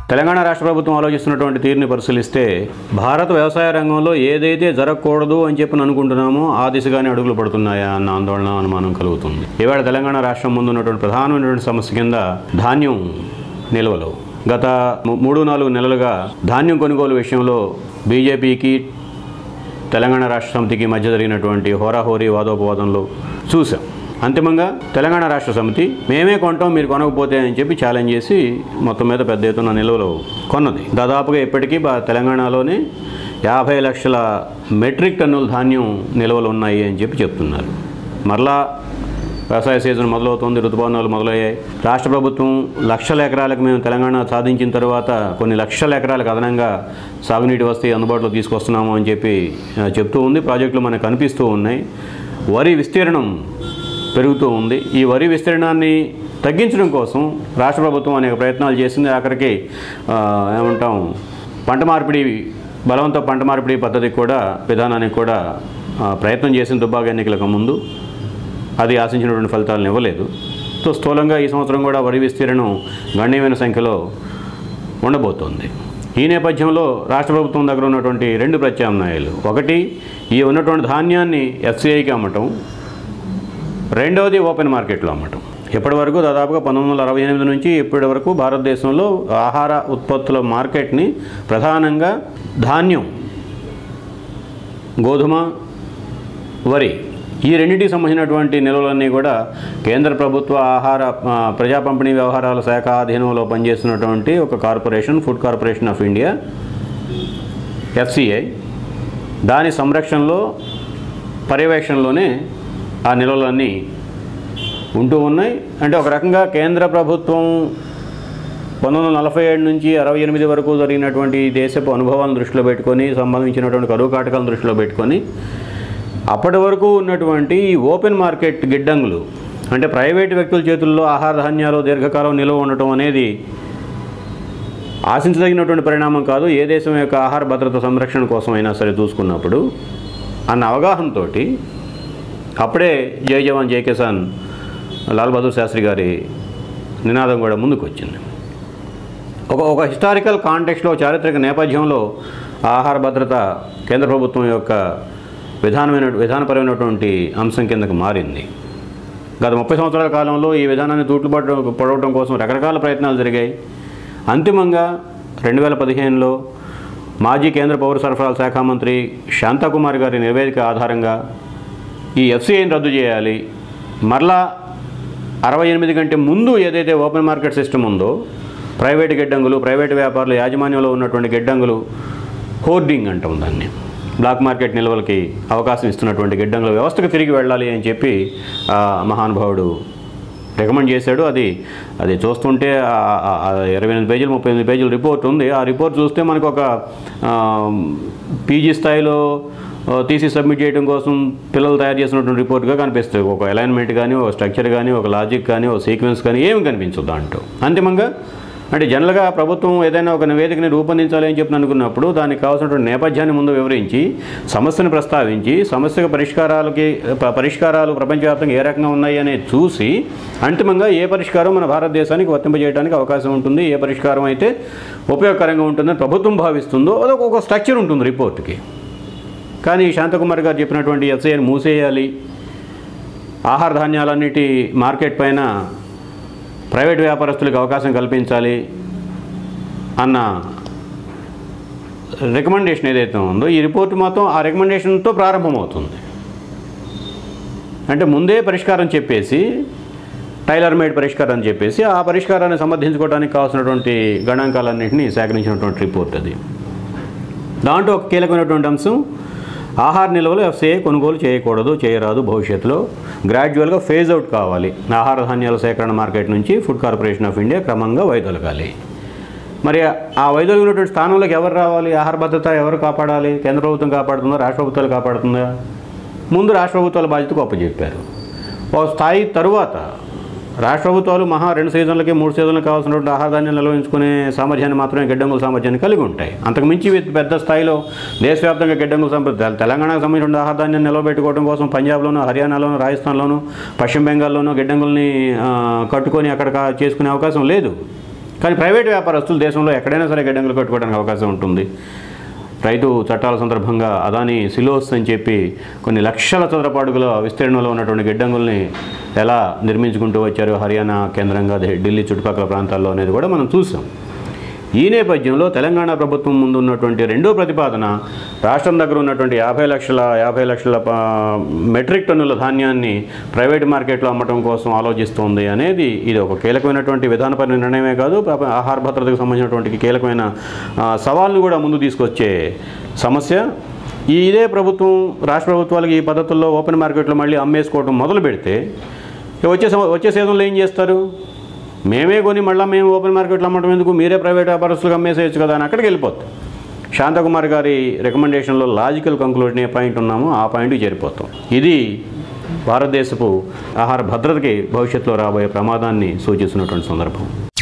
తెలంగాణ రాష్ట్ర ప్రభుత్వం ఆలోచిస్తున్నటువంటి తీరుని పరిశీలిస్తే భారత వ్యవసాయ రంగంలో ఏదైతే జరగకూడదు అని చెప్పి అనుకుంటున్నామో ఆ దిశగానే అడుగులు పడుతున్నాయా అన్న ఆందోళన అనుమానం కలుగుతుంది ఇవాళ తెలంగాణ రాష్ట్రం ముందు ఉన్నటువంటి ప్రధానమైనటువంటి సమస్య కింద ధాన్యం నిల్వలు గత ము- మూడు నాలుగు నెలలుగా ధాన్యం కొనుగోలు విషయంలో బీజేపీకి తెలంగాణ రాష్ట్ర సమితికి మధ్య జరిగినటువంటి హోరాహోరీ వాదోపవాదంలో చూసాం అంతిమంగా తెలంగాణ రాష్ట్ర సమితి మేమే కొంటాం మీరు కొనకపోతే అని చెప్పి ఛాలెంజ్ చేసి మొత్తం మీద పెద్ద ఎత్తున నిల్వలు కొన్నది దాదాపుగా ఇప్పటికీ బా- తెలంగాణలోనే యాభై లక్షల మెట్రిక్ టన్నుల ధాన్యం నిల్వలు ఉన్నాయి అని చెప్పి చెప్తున్నారు మరలా వ్యవసాయ సీజన్ మొదలవుతోంది ఋతుపవనాలు మొదలయ్యాయి రాష్ట్ర ప్రభుత్వం లక్షల ఎకరాలకు మేము తెలంగాణ సాధించిన తర్వాత కొన్ని లక్షల ఎకరాలకు అదనంగా సాగునీటి వసతి అందుబాటులో తీసుకొస్తున్నాము అని చెప్పి ఆ, చెప్తూ ఉంది ప్రాజెక్టులు మనకు కనిపిస్తూ ఉన్నాయి వరి విస్తీర్ణం పెరుగుతూ ఉంది ఈ వరి విస్తీర్ణాన్ని తగ్గించడం కోసం రాష్ట్ర ప్రభుత్వం అనేక ప్రయత్నాలు చేసింది ఆఖరికి ఆ, ఏమంటాం పంట మార్పిడి బలవంత పంట మార్పిడి పద్ధతికి కూడా విధానానికి కూడా ఆ, ప్రయత్నం చేసిన దుబ్బాక ఎన్నికలకు ముందు అది ఆశించినటువంటి ఫలితాలను ఇవ్వలేదు సో స్థూలంగా ఈ సంవత్సరం కూడా వరి విస్తీర్ణం గణనీయమైన సంఖ్యలో ఉండబోతోంది ఈ నేపథ్యంలో రాష్ట్ర ప్రభుత్వం దగ్గర ఉన్నటువంటి రెండు ప్రత్యామ్నాయాలు ఒకటి ఈ ఉన్నటువంటి ధాన్యాన్ని ఎఫ్సిఐకి అమ్మటం రెండవది ఓపెన్ మార్కెట్లో అమ్మటం ఇప్పటి వరకు దాదాపుగా పంతొమ్మిది వందల అరవై ఎనిమిది నుంచి ఇప్పటి వరకు భారతదేశంలో ఆహార ఉత్పత్తుల మార్కెట్ని ప్రధానంగా ధాన్యం గోధుమ వరి ఈ రెండింటికి సంబంధించినటువంటి నిల్వలన్నీ కూడా కేంద్ర ప్రభుత్వ ఆహార ఆ, ప్రజా పంపిణీ వ్యవహారాల శాఖ ఆధీనంలో పనిచేస్తున్నటువంటి ఒక corporation food corporation of India FCI దాని సంరక్షణలో పర్యవేక్షణలోనే ఆ నిల్వలన్నీ ఉంటూ ఉన్నాయి అంటే ఒక రకంగా కేంద్ర ప్రభుత్వం పంతొమ్మిది వందల నలభై ఏడు నుంచి అరవై ఎనిమిది వరకు జరిగినటువంటి ఈ దేశపు అనుభవాలను దృష్టిలో పెట్టుకొని సంబంధించినటువంటి కరువు కాటకాలను దృష్టిలో పెట్టుకొని అప్పటి వరకు ఉన్నటువంటి ఈ ఓపెన్ మార్కెట్ గిడ్డంగులు అంటే ప్రైవేటు వ్యక్తుల చేతుల్లో ఆహార ధాన్యాలు దీర్ఘకాలం నిల్వ ఉండటం అనేది ఆశించదగినటువంటి పరిణామం కాదు ఏ దేశం యొక్క ఆహార భద్రత సంరక్షణ కోసం అయినా సరే చూసుకున్నప్పుడు అన్న అవగాహనతో అప్పుడే జై జవాన్ జై కిసాన్ లాల్ బహదూర్ శాస్త్రి గారి నినాదం కూడా ముందుకు వచ్చింది ఒక ఒక హిస్టారికల్ కాంటెక్స్లో చారిత్రక నేపథ్యంలో ఆహార భద్రత కేంద్ర ప్రభుత్వం యొక్క విధానమైన విధానపరమైనటువంటి అంశం కిందకు మారింది గత ముప్పై సంవత్సరాల కాలంలో ఈ విధానాన్ని తూట్లు పడ పడవటం కోసం రకరకాల ప్రయత్నాలు జరిగాయి అంతిమంగా రెండు వేల పదిహేనులో మాజీ కేంద్ర పౌర సరఫరాల శాఖ మంత్రి శాంతకుమార్ గారి నివేదిక ఆధారంగా ఈ ఎఫ్సిఐని రద్దు చేయాలి మరలా అరవై ఎనిమిది కంటే ముందు ఏదైతే ఓపెన్ మార్కెట్ సిస్టమ్ ఉందో ప్రైవేట్ గిడ్డంగులు ప్రైవేట్ వ్యాపారుల యాజమాన్యంలో ఉన్నటువంటి గిడ్డంగులు హోర్డింగ్ అంటాం దాన్ని బ్లాక్ మార్కెట్ నిల్వలకి అవకాశం ఇస్తున్నటువంటి గిడ్డంగుల వ్యవస్థకు తిరిగి వెళ్ళాలి అని చెప్పి ఆ మహానుభావుడు రికమెండ్ చేశాడు అది అది చూస్తుంటే ఆ- ఆ- ఆ ఇరవై ఎనిమిది పేజీలు ముప్పై ఎనిమిది పేజీల రిపోర్ట్ ఉంది ఆ రిపోర్ట్ చూస్తే మనకు ఒక పీజీ స్థాయిలో ఆ, తీసి సబ్మిట్ చేయడం కోసం పిల్లలు తయారు చేసినటువంటి రిపోర్ట్గా కనిపిస్తుంది ఒక అలైన్మెంట్ కానీ ఒక స్ట్రక్చర్ కానీ ఒక లాజిక్ కానీ ఒక సీక్వెన్స్ కానీ ఏమి కనిపించదు దాంట్లో అంతిమంగా అంటే జనరల్గా ప్రభుత్వం ఏదైనా ఒక నివేదికని రూపొందించాలి అని చెప్పి అనుకున్నప్పుడు దానికి కావాల్సినటువంటి నేపథ్యాన్ని ముందు వివరించి సమస్యను ప్రస్తావించి సమస్యకు పరిష్కారాలకి ప- పరిష్కారాలు ప్రపంచవ్యాప్తంగా ఏ రకంగా ఉన్నాయి అనేది చూసి అంతిమంగా ఏ పరిష్కారం మన భారతదేశానికి వర్తింపజేయడానికి అవకాశం ఉంటుంది ఏ పరిష్కారం అయితే ఉపయోగకరంగా ఉంటుందని ప్రభుత్వం భావిస్తుందో అదొక ఒక స్ట్రక్చర్ ఉంటుంది రిపోర్ట్కి కానీ శాంతకుమార్ గారు చెప్పినటువంటి ఎఫ్ఐఆర్ మూసేయాలి ఆహార ధాన్యాలన్నిటి మార్కెట్ పైన ప్రైవేట్ వ్యాపారస్తులకు అవకాశం కల్పించాలి అన్న రికమెండేషన్ ఏదైతే ఉందో ఈ రిపోర్ట్ మొత్తం ఆ రికమెండేషన్తో ప్రారంభమవుతుంది అంటే ముందే పరిష్కారం చెప్పేసి టైలర్ మేడ్ పరిష్కారం అని చెప్పేసి ఆ పరిష్కారాన్ని సమర్థించుకోవడానికి కావాల్సినటువంటి గణాంకాలన్నింటినీ సేకరించినటువంటి రిపోర్ట్ అది దాంట్లో ఒక కీలకమైనటువంటి అంశం ఆహార నిల్వలు ఎఫ్సిఐ కొనుగోలు చేయకూడదు చేయరాదు భవిష్యత్తులో గ్రాడ్యువల్గా ఫేజ్ అవుట్ కావాలి ఆహార ధాన్యాల సేకరణ మార్కెట్ నుంచి ఫుడ్ కార్పొరేషన్ ఆఫ్ ఇండియా క్రమంగా వైదొలగాలి మరి ఆ వైదొలిగినటువంటి స్థానంలోకి ఎవరు రావాలి ఆహార భద్రత ఎవరు కాపాడాలి కేంద్ర ప్రభుత్వం కాపాడుతుందా రాష్ట్ర ప్రభుత్వాలు కాపాడుతుందా ముందు రాష్ట్ర ప్రభుత్వాల బాధ్యతకు అప్పచెప్పారు ఒక స్థాయి తరువాత రాష్ట్ర ప్రభుత్వాలు మహా రెండు సీజన్లకి మూడు సీజన్లకు కావాల్సినటువంటి ఆహార ధాన్యాలు నిల్వహించుకునే సామర్థ్యాన్ని మాత్రమే గిడ్డంగుల సామర్థ్యాన్ని కలిగి ఉంటాయి అంతకు మించి పెద్ద- పెద్ద స్థాయిలో దేశవ్యాప్తంగా గిడ్డంగుల సంపద తెలంగాణకు సంబంధించిన ఆహార ధాన్యాన్ని నిలవబెట్టుకోవడం కోసం పంజాబ్లోను హర్యానాలోను రాజస్థాన్లోను పశ్చిమ బెంగాల్లోనూ గిడ్డంగుల్ని ఆ, కట్టుకొని అక్కడ కా- చేసుకునే అవకాశం లేదు కానీ ప్రైవేట్ వ్యాపారస్తులు దేశంలో ఎక్కడైనా సరే గిడ్డంగులు కట్టుకోవడానికి అవకాశం ఉంటుంది రైతు చట్టాల సందర్భంగా అదాని సిలోస్ అని చెప్పి కొన్ని లక్షల చదరపాడుగుల విస్తీర్ణంలో ఉన్నటువంటి గిడ్డంగుల్ని ఎలా నిర్మించుకుంటూ వచ్చారు హర్యానా కేంద్రంగా ఢి- ఢిల్లీ చుట్టుపక్కల ప్రాంతాల్లో అనేది కూడా మనం చూసాం ఈ నేపథ్యంలో తెలంగాణ ప్రభుత్వం ముందు ఉన్నటువంటి రెండో ప్రతిపాదన రాష్ట్రం దగ్గర ఉన్నటువంటి యాభై లక్షల యాభై లక్షల ప- మెట్రిక్ టన్నుల ధాన్యాన్ని ప్రైవేట్ మార్కెట్లో అమ్మటం కోసం ఆలోచిస్తోంది అనేది ఇది ఒక కీలకమైనటువంటి విధానపర నిర్ణయమే కాదు పాప- ఆహార భద్రతకు సంబంధించినటువంటి కీలకమైన ఆ, సవాల్ను కూడా ముందు తీసుకొచ్చే సమస్య ఈ ఇదే ప్రభుత్వం రాష్ట్ర ప్రభుత్వాలకి ఈ పద్ధతుల్లో ఓపెన్ మార్కెట్లో మళ్ళీ అమ్మేసుకోవడం మొదలు పెడితే ఇక వచ్చే సం- వచ్చే సీజన్లో ఏం చేస్తారు మేమే కొని మళ్ళీ మేము ఓపెన్ మార్కెట్లో అమ్మటం ఎందుకు మీరే ప్రైవేట్ వ్యాపారస్తులకు అమ్మేసేయచ్చు కదా అని అక్కడికి వెళ్ళిపోతాం శాంతకుమార్ గారి రికమెండేషన్లో లాజికల్ కంక్లూజన్ ఏ పాయింట్ ఉన్నామో ఆ పాయింట్కి చేరిపోతాం ఇది భారతదేశపు ఆహార భద్రతకి భవిష్యత్తులో రాబోయే ప్రమాదాన్ని సూచిస్తున్నటువంటి సందర్భం